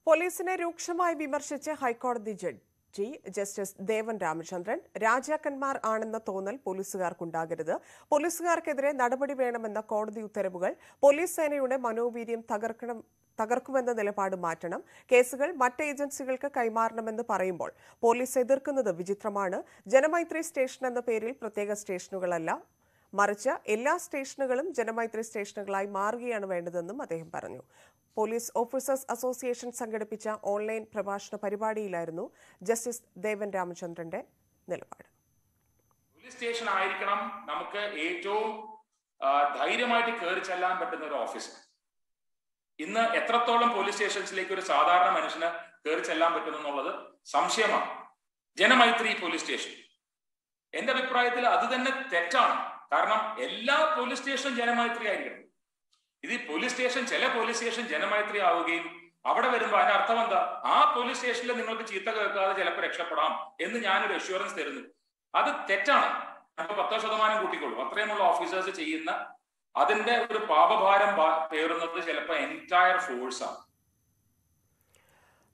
പോലീസിനെ രൂക്ഷമായി വിമർശിച്ച് ഹൈക്കോടതി ജഡ്ജി ജസ്റ്റിസ് ദേവൻ രാമചന്ദ്രൻ രാജാക്കന്മാർ ആണെന്ന തോന്നൽ പോലീസുകാർക്കുണ്ടാകരുത് പോലീസുകാർക്കെതിരെ നടപടി വേണമെന്ന കോടതി ഉത്തരവുകൾ പോലീസ് സേനയുടെ മനോവീര്യം തകർക്കണം തകർക്കുമെന്ന നിലപാട് മാറ്റണം കേസുകൾ മറ്റ് ഏജൻസികൾക്ക് കൈമാറണമെന്ന് പറയുമ്പോൾ പോലീസ് എതിർക്കുന്നത് വിചിത്രമാണ് ജനമൈത്രി സ്റ്റേഷൻ എന്ന പേരിൽ പ്രത്യേക സ്റ്റേഷനുകളല്ല മറിച്ച് എല്ലാ സ്റ്റേഷനുകളും ജനമൈത്രി സ്റ്റേഷനുകളായി മാറുകയാണ് വേണ്ടതെന്നും അദ്ദേഹം പറഞ്ഞു പോലീസ് ഓഫീസേഴ്സ് അസോസിയേഷൻ സംഘടിപ്പിച്ച ഓൺലൈൻ പ്രഭാഷണ പരിപാടിയിലായിരുന്നു ജസ്റ്റിസ് ദേവൻ രാമചന്ദ്രന്റെ നിലപാട് പോലീസ് സ്റ്റേഷൻ ആയിരിക്കണം നമുക്ക് ഏറ്റവും ആ, ധൈര്യമായിട്ട് കയറി ചെല്ലാൻ പറ്റുന്ന ഒരു ഓഫീസ് ഇന്ന് എത്രത്തോളം പോലീസ് സ്റ്റേഷൻസിലേക്ക് ഒരു സാധാരണ മനുഷ്യന് കയറി ചെല്ലാൻ പറ്റുന്നു എന്നുള്ളത് സംശയമാണ് ജനമൈത്രി പോലീസ് സ്റ്റേഷൻ എന്റെ അഭിപ്രായത്തിൽ അത് തന്നെ തെറ്റാണ് കാരണം എല്ലാ പോലീസ് സ്റ്റേഷനും ജനമൈത്രി ആയിരിക്കണം ഇത് ഈ പോലീസ് സ്റ്റേഷൻ ചില പോലീസ് സ്റ്റേഷൻ ജനമൈത്രി ആവുകയും അവിടെ വരുമ്പോൾ അതിന്റെ അർത്ഥം എന്താ ആ പോലീസ് സ്റ്റേഷനിൽ നിങ്ങൾക്ക് ചീത്ത കേൾക്കാതെ ചിലപ്പോൾ രക്ഷപ്പെടാം എന്ന് ഞാനൊരു അഷ്യൂറൻസ് തരുന്നു അത് തെറ്റാണ് അപ്പൊ പത്തോ ശതമാനം കൂട്ടിക്കൊള്ളൂ അത്രയുമുള്ള ഓഫീസേഴ്സ് ചെയ്യുന്ന അതിന്റെ ഒരു പാപഭാരം ഭാ- പേറുന്നത് ചിലപ്പോൾ എൻറ്റയർ ഫോഴ്സാണ്